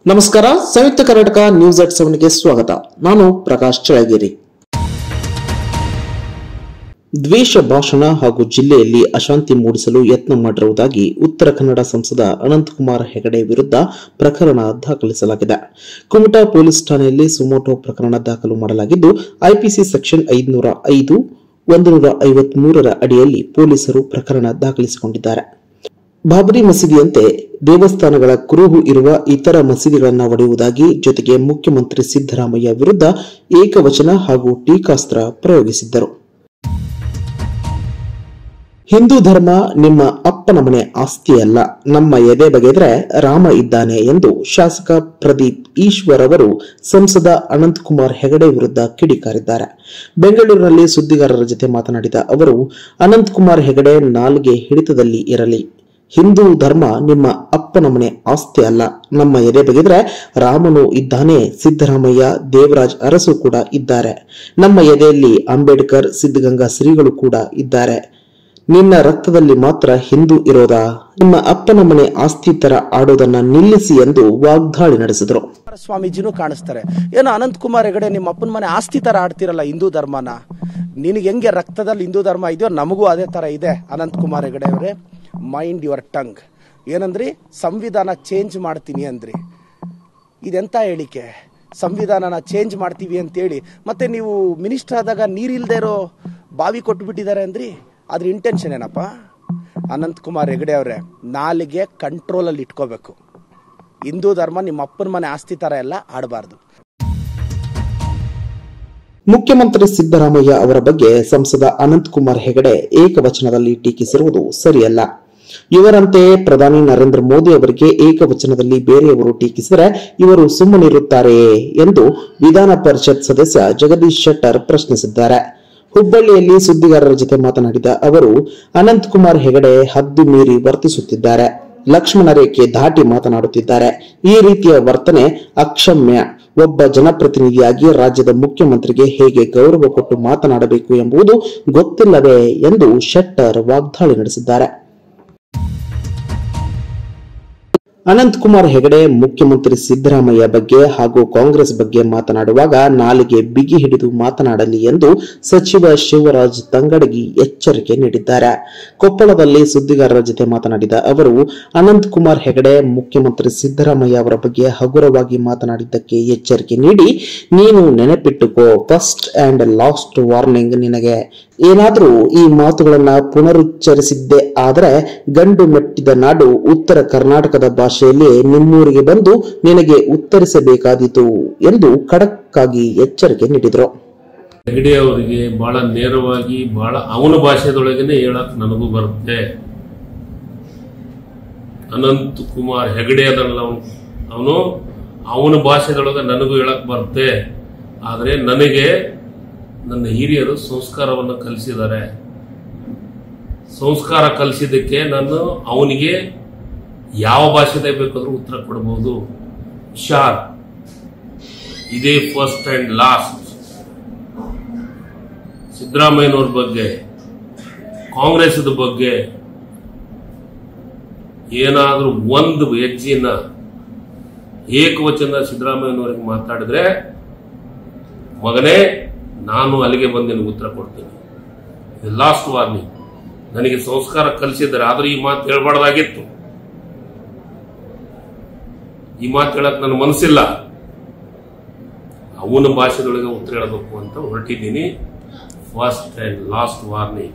ನಮಸ್ಕಾರ Samyukta Karnataka news at ಸೆವೆನ್ಗೆ ಸ್ವಾಗತ ನಾನು ಪ್ರಕಾಶ್ ಚಳಗಿರಿ ದ್ವೇಷ ಭಾಷಣ ಹಾಗೂ ಜಿಲ್ಲೆಯಲ್ಲಿ ಅಶಾಂತಿ ಮೂಡಿಸಲು ಯತ್ನ ಮಾಡಿರುವುದಾಗಿ ಉತ್ತರ ಕನ್ನಡ ಸಂಸದ ಅನಂತಕುಮಾರ್ ಹೆಗಡೆ ವಿರುದ್ಧ ಪ್ರಕರಣ ದಾಖಲಿಸಲಾಗಿದೆ ಕುಮಟಾ ಪೊಲೀಸ್ ಠಾಣೆಯಲ್ಲಿ ಸುಮೋಟೋ ಪ್ರಕರಣ ದಾಖಲು ಮಾಡಲಾಗಿದ್ದು ಐಪಿಸಿ ಸೆಕ್ಷನ್ ಐದುನೂರ ಐದು ಒಂದು ನೂರ ಐವತ್ಮೂರರ ಅಡಿಯಲ್ಲಿ ಪೊಲೀಸರು ಪ್ರಕರಣ ದಾಖಲಿಸಿಕೊಂಡಿದ್ದಾರೆ ಬಾಬರಿ ಮಸೀದಿಯಂತೆ ದೇವಸ್ಥಾನಗಳ ಕುರುಹು ಇರುವ ಇತರ ಮಸೀದಿಗಳನ್ನು ಒಡೆಯುವುದಾಗಿ ಜೊತೆಗೆ ಮುಖ್ಯಮಂತ್ರಿ ಸಿದ್ದರಾಮಯ್ಯ ವಿರುದ್ಧ ಏಕವಚನ ಹಾಗೂ ಟೀಕಾಸ್ತ್ರ ಪ್ರಯೋಗಿಸಿದ್ದರು ಹಿಂದೂ ಧರ್ಮ ನಿಮ್ಮ ಅಪ್ಪನ ಮನೆ ಆಸ್ತಿಯಲ್ಲ ನಮ್ಮ ಎದೆ ಬಗೆದ್ರೆ ರಾಮ ಇದ್ದಾನೆ ಎಂದು ಶಾಸಕ ಪ್ರದೀಪ್ ಈಶ್ವರ್ ಅವರು ಸಂಸದ ಅನಂತಕುಮಾರ್ ಹೆಗಡೆ ವಿರುದ್ಧ ಕಿಡಿಕಾರಿದ್ದಾರೆ ಬೆಂಗಳೂರಿನಲ್ಲಿ ಸುದ್ದಿಗಾರರ ಜೊತೆ ಮಾತನಾಡಿದ ಅವರು ಅನಂತಕುಮಾರ್ ಹೆಗಡೆ ನಾಲ್ಗೆ ಹಿಡಿತದಲ್ಲಿ ಇರಲಿ ಹಿಂದೂ ಧರ್ಮ ನಿಮ್ಮ ಅಪ್ಪನ ಮನೆ ಆಸ್ತಿ ಅಲ್ಲ ನಮ್ಮ ಎದೆ ಬಗೆದ್ರೆ ರಾಮನು ಇದ್ದಾನೆ ಸಿದ್ದರಾಮಯ್ಯ ದೇವರಾಜ್ ಅರಸು ಕೂಡ ಇದ್ದಾರೆ ನಮ್ಮ ಎದೆಯಲ್ಲಿ ಅಂಬೇಡ್ಕರ್ ಸಿದ್ಧಗಂಗಾ ಶ್ರೀಗಳು ಕೂಡ ಇದ್ದಾರೆ ನಿನ್ನ ರಕ್ತದಲ್ಲಿ ಮಾತ್ರ ಹಿಂದೂ ಇರೋದಾ ನಿಮ್ಮ ಅಪ್ಪನ ಮನೆ ಆಸ್ತಿ ತರ ಆಡೋದನ್ನ ನಿಲ್ಲಿಸಿ ಎಂದು ವಾಗ್ದಾಳಿ ನಡೆಸಿದರು ಸ್ವಾಮೀಜಿನೂ ಕಾಣಿಸ್ತಾರೆ ಏನೋ ಅನಂತ್ ಕುಮಾರ್ ಹೆಗಡೆ ನಿಮ್ಮ ಅಪ್ಪನ ಮನೆ ಆಸ್ತಿ ತರ ಆಡ್ತಿರಲ್ಲ ಹಿಂದೂ ಧರ್ಮನ ನಿನಗೆ ಹೆಂಗೆ ರಕ್ತದಲ್ಲಿ ಹಿಂದೂ ಧರ್ಮ ಇದೆಯೋ ನಮಗೂ ಅದೇ ತರ ಇದೆ ಅನಂತ್ ಕುಮಾರ್ ಹೆಗಡೆ ಅವರೇ ಮೈಂಡ್ ಯುವರ್ ಟಂಗ್ ಏನಂದ್ರಿ ಸಂವಿಧಾನ ಚೇಂಜ್ ಮಾಡ್ತೀನಿ ಅಂದ್ರಿ ಇದೆಂತ ಹೇಳಿಕೆ ಸಂವಿಧಾನನ ಚೇಂಜ್ ಮಾಡ್ತೀವಿ ಅಂತೇಳಿ ಮತ್ತೆ ನೀವು ಮಿನಿಸ್ಟರ್ ಆದಾಗ ನೀರಿಲ್ದೇ ಇರೋ ಬಾವಿ ಕೊಟ್ಬಿಟ್ಟಿದ್ದಾರೆ ಅಂದ್ರಿ ಅದ್ರ ಇಂಟೆನ್ಷನ್ ಏನಪ್ಪ ಅನಂತ್ ಕುಮಾರ್ ಹೆಗಡೆ ಅವರೇ ನಾಲಿಗೆ ಕಂಟ್ರೋಲಲ್ಲಿ ಇಟ್ಕೋಬೇಕು ಹಿಂದೂ ಧರ್ಮ ನಿಮ್ಮ ಅಪ್ಪನ ಮನೆ ಆಸ್ತಿ ತರ ಎಲ್ಲ ಆಡಬಾರ್ದು ಮುಖ್ಯಮಂತ್ರಿ ಸಿದ್ದರಾಮಯ್ಯ ಅವರ ಬಗ್ಗೆ ಸಂಸದ ಅನಂತ್ ಕುಮಾರ್ ಹೆಗಡೆ ಏಕವಚನದಲ್ಲಿ ಟೀಕಿಸಿರುವುದು ಸರಿಯಲ್ಲ ಇವರಂತೆ ಪ್ರಧಾನಿ ನರೇಂದ್ರ ಮೋದಿ ಅವರಿಗೆ ಏಕವಚನದಲ್ಲಿ ಬೇರೆಯವರು ಟೀಕಿಸಿದರೆ ಇವರು ಸುಮ್ಮನಿರುತ್ತಾರೆಯೇ ಎಂದು ವಿಧಾನ ಪರಿಷತ್ ಸದಸ್ಯ ಜಗದೀಶ್ ಶೆಟ್ಟರ್ ಪ್ರಶ್ನಿಸಿದ್ದಾರೆ ಹುಬ್ಬಳ್ಳಿಯಲ್ಲಿ ಸುದ್ದಿಗಾರರ ಜೊತೆ ಮಾತನಾಡಿದ ಅವರು ಅನಂತ್ ಕುಮಾರ್ ಹೆಗಡೆ ಹದ್ದು ಮೀರಿ ವರ್ತಿಸುತ್ತಿದ್ದಾರೆ ಲಕ್ಷ್ಮಣ ರೇಖೆ ದಾಟಿ ಮಾತನಾಡುತ್ತಿದ್ದಾರೆ ಈ ರೀತಿಯ ವರ್ತನೆ ಅಕ್ಷಮ್ಯ ಒಬ್ಬ ಜನಪ್ರತಿನಿಧಿಯಾಗಿ ರಾಜ್ಯದ ಮುಖ್ಯಮಂತ್ರಿಗೆ ಹೇಗೆ ಗೌರವ ಕೊಟ್ಟು ಮಾತನಾಡಬೇಕು ಎಂಬುದು ಗೊತ್ತಿಲ್ಲವೇ ಎಂದು ಶೆಟ್ಟರ್ ವಾಗ್ದಾಳಿ ನಡೆಸಿದ್ದಾರೆ ಅನಂತ್ ಕುಮಾರ್ ಹೆಗಡೆ ಮುಖ್ಯಮಂತ್ರಿ ಸಿದ್ದರಾಮಯ್ಯ ಬಗ್ಗೆ ಹಾಗೂ ಕಾಂಗ್ರೆಸ್ ಬಗ್ಗೆ ಮಾತನಾಡುವಾಗ ನಾಲಿಗೆ ಬಿಗಿ ಹಿಡಿದು ಮಾತನಾಡಲಿ ಎಂದು ಸಚಿವ ಶಿವರಾಜ್ ತಂಗಡಗಿ ಎಚ್ಚರಿಕೆ ನೀಡಿದ್ದಾರೆ ಕೊಪ್ಪಳದಲ್ಲಿ ಸುದ್ದಿಗಾರರ ಜೊತೆ ಮಾತನಾಡಿದ ಅವರು ಅನಂತ್ ಕುಮಾರ್ ಹೆಗಡೆ ಮುಖ್ಯಮಂತ್ರಿ ಸಿದ್ದರಾಮಯ್ಯ ಅವರ ಬಗ್ಗೆ ಹಗುರವಾಗಿ ಮಾತನಾಡಿದ್ದಕ್ಕೆ ಎಚ್ಚರಿಕೆ ನೀಡಿ ನೀನು ನೆನಪಿಟ್ಟುಕೋ ಫಸ್ಟ್ ಅಂಡ್ ಲಾಸ್ಟ್ ವಾರ್ನಿಂಗ್ ನಿನಗೆ ಏನಾದರೂ ಈ ಮಾತುಗಳನ್ನ ಪುನರುಚ್ಚರಿಸಿದ್ದೆ ಆದರೆ ಗಂಡು ಮೆಟ್ಟಿದ ನಾಡು ಉತ್ತರ ಕರ್ನಾಟಕದ ಭಾಷೆಯಲ್ಲಿ ನಿಮ್ಮೂರಿಗೆ ಬಂದು ನಿನಗೆ ಉತ್ತರಿಸಬೇಕಾದೀತು ಎಂದು ಖಡಕ್ ಆಗಿ ಎಚ್ಚರಿಕೆ ನೀಡಿದರು ಹೆಗಡೆ ಅವರಿಗೆ ಬಹಳ ನೇರವಾಗಿ ಬಹಳ ಅವನ ಭಾಷೆದೊಳಗನೆ ಹೇಳಕ್ ನನಗೂ ಬರುತ್ತೆ ಅನಂತ್ ಕುಮಾರ್ ಹೆಗಡೆ ಅದಲ್ಲ ಅವನು ಅವನು ಅವನ ಭಾಷೆದೊಳಗೆ ನನಗೂ ಹೇಳಕ್ ಬರುತ್ತೆ ಆದರೆ ನನಗೆ ನನ್ನ ಹಿರಿಯರು ಸಂಸ್ಕಾರವನ್ನು ಕಲಿಸಿದ್ದಾರೆ ಸಂಸ್ಕಾರ ಕಲಿಸಿದ್ದಕ್ಕೆ ನಾನು ಅವನಿಗೆ ಯಾವ ಭಾಷೆದೇ ಬೇಕಾದ್ರೂ ಉತ್ತರ ಕೊಡಬಹುದು ಹುಷಾರ್ ಇದೇ ಫಸ್ಟ್ ಅಂಡ್ ಲಾಸ್ಟ್ ಸಿದ್ದರಾಮಯ್ಯನವ್ರ ಬಗ್ಗೆ ಕಾಂಗ್ರೆಸ್ದ ಬಗ್ಗೆ ಏನಾದರೂ ಒಂದು ಹೆಜ್ಜೆನ ಏಕವಚನ ಸಿದ್ದರಾಮಯ್ಯನವರಿಗೆ ಮಾತಾಡಿದ್ರೆ ಮಗನೇ ನಾನು ಅಲ್ಲಿಗೆ ಬಂದು ನಿನಗೆ ಉತ್ತರ ಕೊಡ್ತೀನಿ ಇದು ಲಾಸ್ಟ್ ವಾರ್ನಿಂಗ್ ನನಗೆ ಸಂಸ್ಕಾರ ಕಲಿಸಿದ್ದಾರೆ ಆದ್ರೆ ಈ ಮಾತು ಹೇಳ್ಬಾರ್ದಾಗಿತ್ತು ಈ ಮಾತು ಹೇಳಕ್ ನನ್ನ ಮನಸ್ಸಿಲ್ಲ ಅವನ ಭಾಷೆದೊಳಗೆ ಉತ್ತರ ಹೇಳಬೇಕು ಅಂತ ಹೊರಟಿದ್ದೀನಿ first and last warning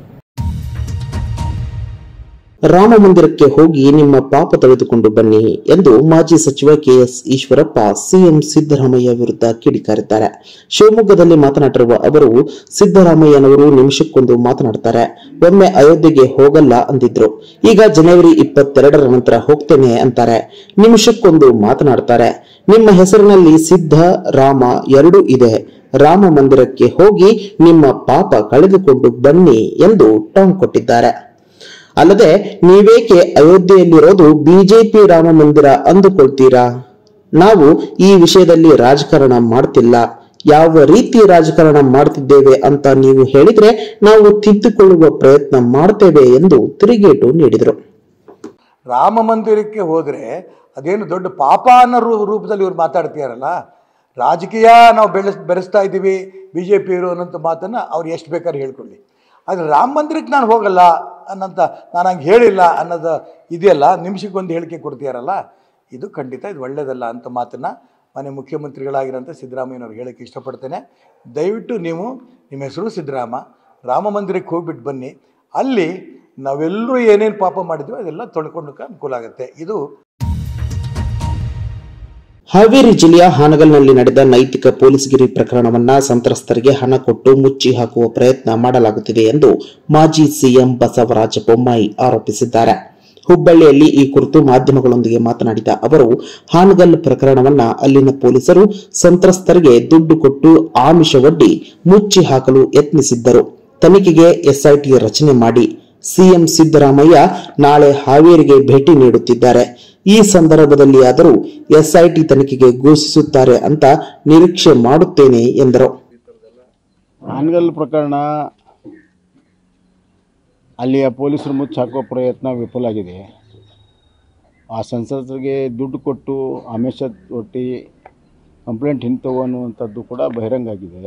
Rama ಮಂದಿರಕ್ಕೆ ಹೋಗಿ ನಿಮ್ಮ ಪಾಪ ತೆಗೆದುಕೊಂಡು ಬನ್ನಿ ಎಂದು ಮಾಜಿ ಸಚಿವ ಕೆಎಸ್ ಈಶ್ವರಪ್ಪ ಸಿಎಂ ಸಿದ್ದರಾಮಯ್ಯ ವಿರುದ್ಧ ಕಿಡಿಕಾರಿದ್ದಾರೆ ಶಿವಮೊಗ್ಗದಲ್ಲಿ ಮಾತನಾಡಿರುವ ಅವರು ಸಿದ್ದರಾಮಯ್ಯನವರು ನಿಮಿಷಕ್ಕೊಂದು ಮಾತನಾಡ್ತಾರೆ ಒಮ್ಮೆ ಅಯೋಧ್ಯೆಗೆ ಹೋಗಲ್ಲ ಅಂದಿದ್ರು ಈಗ ಜನವರಿ ಇಪ್ಪತ್ತೆರಡರ ನಂತರ ಹೋಗ್ತೇನೆ ಅಂತಾರೆ ನಿಮಿಷಕ್ಕೊಂದು ಮಾತನಾಡ್ತಾರೆ ನಿಮ್ಮ ಹೆಸರಿನಲ್ಲಿ ಸಿದ್ಧ ರಾಮ ಎರಡೂ ಇದೆ ರಾಮ ಮಂದಿರಕ್ಕೆ ಹೋಗಿ ನಿಮ್ಮ ಪಾಪ ಕಳೆದುಕೊಂಡು ಬನ್ನಿ ಎಂದು ಟಾಂಗ್ ಕೊಟ್ಟಿದ್ದಾರೆ ಅಲ್ಲದೆ ನೀವೇಕೆ ಅಯೋಧ್ಯೆಯಲ್ಲಿರೋದು ಬಿಜೆಪಿ ರಾಮ ಮಂದಿರ ಅಂದುಕೊಳ್ತೀರಾ ನಾವು ಈ ವಿಷಯದಲ್ಲಿ ರಾಜಕಾರಣ ಮಾಡ್ತಿಲ್ಲ ಯಾವ ರೀತಿ ರಾಜಕಾರಣ ಮಾಡ್ತಿದ್ದೇವೆ ಅಂತ ನೀವು ಹೇಳಿದ್ರೆ ನಾವು ತಿದ್ದುಕೊಳ್ಳುವ ಪ್ರಯತ್ನ ಮಾಡ್ತೇವೆ ಎಂದು ತಿರುಗೇಟು ನೀಡಿದರು ರಾಮ ಮಂದಿರಕ್ಕೆ ಹೋದರೆ ಅದೇನು ದೊಡ್ಡ ಪಾಪ ಅನ್ನೋ ರೂ- ರೂಪದಲ್ಲಿ ಇವ್ರು ಮಾತಾಡ್ತೀಯಾರಲ್ಲ ರಾಜಕೀಯ ನಾವು ಬೆಳೆಸ್ ಬೆರೆಸ್ತಾ ಇದ್ದೀವಿ ಬಿ ಜೆ ಪಿಯವರು ಅನ್ನೋಂಥ ಮಾತನ್ನು ಅವ್ರು ಎಷ್ಟು ಬೇಕಾದ್ರೆ ಹೇಳ್ಕೊಳ್ಳಿ ಆದರೆ ರಾಮ ಮಂದಿರಕ್ಕೆ ನಾನು ಹೋಗಲ್ಲ ಅನ್ನೋಂಥ ನಾನು ಹಂಗೆ ಹೇಳಿಲ್ಲ ಅನ್ನೋದು ಇದೆಯಲ್ಲ ನಿಮಿಷಕ್ಕೊಂದು ಹೇಳಿಕೆ ಕೊಡ್ತೀಯಾರಲ್ಲ ಇದು ಖಂಡಿತ ಇದು ಒಳ್ಳೆಯದಲ್ಲ ಅಂತ ಮಾತನ್ನು ಮನೆ ಮುಖ್ಯಮಂತ್ರಿಗಳಾಗಿರೋಂಥ ಸಿದ್ದರಾಮಯ್ಯನವ್ರು ಹೇಳೋಕ್ಕೆ ಇಷ್ಟಪಡ್ತೇನೆ ದಯವಿಟ್ಟು ನೀವು ನಿಮ್ಮ ಹೆಸರು ಸಿದ್ದರಾಮ ರಾಮ ಮಂದಿರಕ್ಕೆ ಹೋಗ್ಬಿಟ್ಟು ಬನ್ನಿ ಅಲ್ಲಿ ನಾವೆಲ್ಲರೂ ಏನೇನು ಪಾಪ ಮಾಡಿದ್ವಿ ಅದೆಲ್ಲ ತೊಳ್ಕೊಂಡಕ್ಕೆ ಅನುಕೂಲ ಆಗುತ್ತೆ ಇದು ಹಾವೇರಿ ಜಿಲ್ಲೆಯ ಹಾನಗಲ್ನಲ್ಲಿ ನಡೆದ ನೈತಿಕ ಪೊಲೀಸ್ಗಿರಿ ಪ್ರಕರಣವನ್ನ ಸಂತ್ರಸ್ತರಿಗೆ ಹಣ ಕೊಟ್ಟು ಮುಚ್ಚಿ ಹಾಕುವ ಪ್ರಯತ್ನ ಮಾಡಲಾಗುತ್ತಿದೆ ಎಂದು ಮಾಜಿ ಸಿಎಂ ಬಸವರಾಜ ಬೊಮ್ಮಾಯಿ ಆರೋಪಿಸಿದ್ದಾರೆ ಹುಬ್ಬಳ್ಳಿಯಲ್ಲಿ ಈ ಕುರಿತು ಮಾಧ್ಯಮಗಳೊಂದಿಗೆ ಮಾತನಾಡಿದ ಅವರು ಹಾನಗಲ್ ಪ್ರಕರಣವನ್ನ ಅಲ್ಲಿನ ಪೊಲೀಸರು ಸಂತ್ರಸ್ತರಿಗೆ ದುಡ್ಡು ಕೊಟ್ಟು ಆಮಿಷವೊಡ್ಡಿ ಮುಚ್ಚಿ ಹಾಕಲು ಯತ್ನಿಸಿದ್ದರು ತನಿಖೆಗೆ ಎಸ್ಐಟಿ ರಚನೆ ಮಾಡಿ ಸಿಎಂ ಸಿದ್ದರಾಮಯ್ಯ ನಾಳೆ ಹಾವೇರಿಗೆ ಭೇಟಿ ನೀಡುತ್ತಿದ್ದಾರೆ ಈ ಸಂದರ್ಭದಲ್ಲಿ ಆದರೂ ಎಸ್ಐಟಿ ತನಿಖೆಗೆ ಘೋಷಿಸುತ್ತಾರೆ ಅಂತ ನಿರೀಕ್ಷೆ ಮಾಡುತ್ತೇನೆ ಎಂದರು ಹಾನಗಲ್ ಪ್ರಕರಣ ಅಲ್ಲಿಯ ಪೊಲೀಸರು ಮುಚ್ಚಾಕುವ ಪ್ರಯತ್ನ ವಿಫಲ ಆಗಿದೆ ಆ ಸಂಸದರಿಗೆ ದುಡ್ಡು ಕೊಟ್ಟು ಆಮಿಷ ಒಟ್ಟಿ ಕಂಪ್ಲೇಂಟ್ ಹಿಂತವು ಅನ್ನುವಂಥದ್ದು ಕೂಡ ಬಹಿರಂಗ ಆಗಿದೆ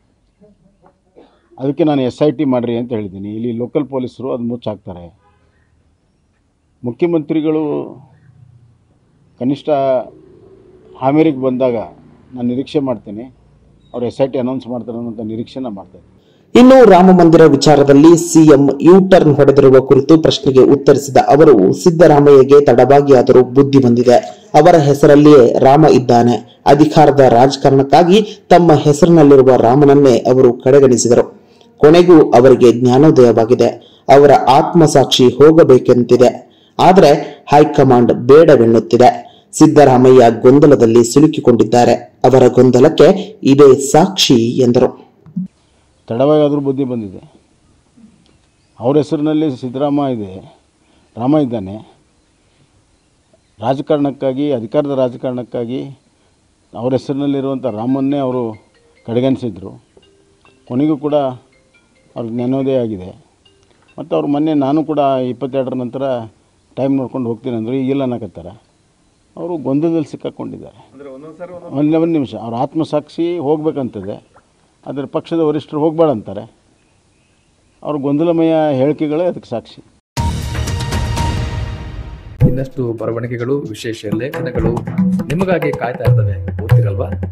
ಅದಕ್ಕೆ ನಾನು ಎಸ್ ಐ ಟಿ ಮಾಡಿರಿ ಅಂತ ಹೇಳಿದ್ದೀನಿ ಇಲ್ಲಿ ಲೋಕಲ್ ಪೊಲೀಸರು ಅದು ಮುಚ್ಚಾಕ್ತಾರೆ ಮುಖ್ಯಮಂತ್ರಿಗಳು ಕನಿಷ್ಠ ಹಾವೇರಿಗೆ ಬಂದಾಗ ನಾನು ನಿರೀಕ್ಷೆ ಮಾಡ್ತೀನಿ ಅವ್ರು ಎಸ್ ಐ ಟಿ ಅನೌನ್ಸ್ ಮಾಡ್ತಾರೆ ಅನ್ನೋಂಥ ನಿರೀಕ್ಷೆನ ಮಾಡ್ತಾರೆ ಇನ್ನು ರಾಮ ಮಂದಿರ ವಿಚಾರದಲ್ಲಿ ಸಿಎಂ ಯು ಟರ್ನ್ ಹೊಡೆದಿರುವ ಕುರಿತು ಪ್ರಶ್ನೆಗೆ ಉತ್ತರಿಸಿದ ಅವರು ಸಿದ್ದರಾಮಯ್ಯಗೆ ತಡವಾಗಿ ಆದರೂ ಬುದ್ಧಿ ಬಂದಿದೆ ಅವರ ಹೆಸರಲ್ಲಿಯೇ ರಾಮ ಇದ್ದಾನೆ ಅಧಿಕಾರದ ರಾಜಕಾರಣಕ್ಕಾಗಿ ತಮ್ಮ ಹೆಸರಿನಲ್ಲಿರುವ ರಾಮನನ್ನೇ ಅವರು ಕಡೆಗಣಿಸಿದರು ಕೊನೆಗೂ ಅವರಿಗೆ ಜ್ಞಾನೋದಯವಾಗಿದೆ ಅವರ ಆತ್ಮಸಾಕ್ಷಿ ಹೋಗಬೇಕೆಂತಿದೆ ಆದರೆ ಹೈಕಮಾಂಡ್ ಬೇಡವೆನ್ನುತ್ತಿದೆ ಸಿದ್ದರಾಮಯ್ಯ ಗೊಂದಲದಲ್ಲಿ ಸಿಲುಕಿಕೊಂಡಿದ್ದಾರೆ ಅವರ ಗೊಂದಲಕ್ಕೆ ಇದೇ ಸಾಕ್ಷಿ ಎಂದರು ತಡವಾಗಾದರೂ ಬುದ್ಧಿ ಬಂದಿದೆ ಅವ್ರ ಹೆಸರಿನಲ್ಲಿ ಸಿದ್ದರಾಮ ಇದೆ ರಾಮ ಇದ್ದಾನೆ ರಾಜಕಾರಣಕ್ಕಾಗಿ ಅಧಿಕಾರದ ರಾಜಕಾರಣಕ್ಕಾಗಿ ಅವ್ರ ಹೆಸರಿನಲ್ಲಿರುವಂಥ ರಾಮನ್ನೇ ಅವರು ಕಡೆಗಣಿಸಿದ್ರು ಕೊನೆಗೂ ಕೂಡ ಅವ್ರಿಗೆ ಜ್ಞಾನೋದಯ ಆಗಿದೆ ಮತ್ತು ಅವ್ರು ಮೊನ್ನೆ ನಾನು ಕೂಡ ಇಪ್ಪತ್ತೆರಡರ ನಂತರ ಟೈಮ್ ನೋಡ್ಕೊಂಡು ಹೋಗ್ತೀನಿ ಅಂದರು ಈಗಿಲ್ಲ ಅನ್ನಕತ್ತಾರೆ ಅವರು ಗೊಂದಲದಲ್ಲಿ ಸಿಕ್ಕಾಕೊಂಡಿದ್ದಾರೆ ಒಂದೇ ಒಂದು ನಿಮಿಷ ಅವ್ರ ಆತ್ಮಸಾಕ್ಷಿ ಹೋಗ್ಬೇಕಂತದೆ ಆದರೆ ಪಕ್ಷದ ವರಿಷ್ಠರು ಹೋಗಬೇಡ ಅಂತಾರೆ ಅವ್ರ ಗೊಂದಲಮಯ ಹೇಳಿಕೆಗಳೇ ಅದಕ್ಕೆ ಸಾಕ್ಷಿ ಇನ್ನಷ್ಟು ಬರವಣಿಗೆಗಳು ವಿಶೇಷ ಲೇಖನಗಳು ನಿಮಗಾಗಿ ಕಾಯ್ತಾ ಇರ್ತವೆ ಓದ್ತಿರಲ್ವಾ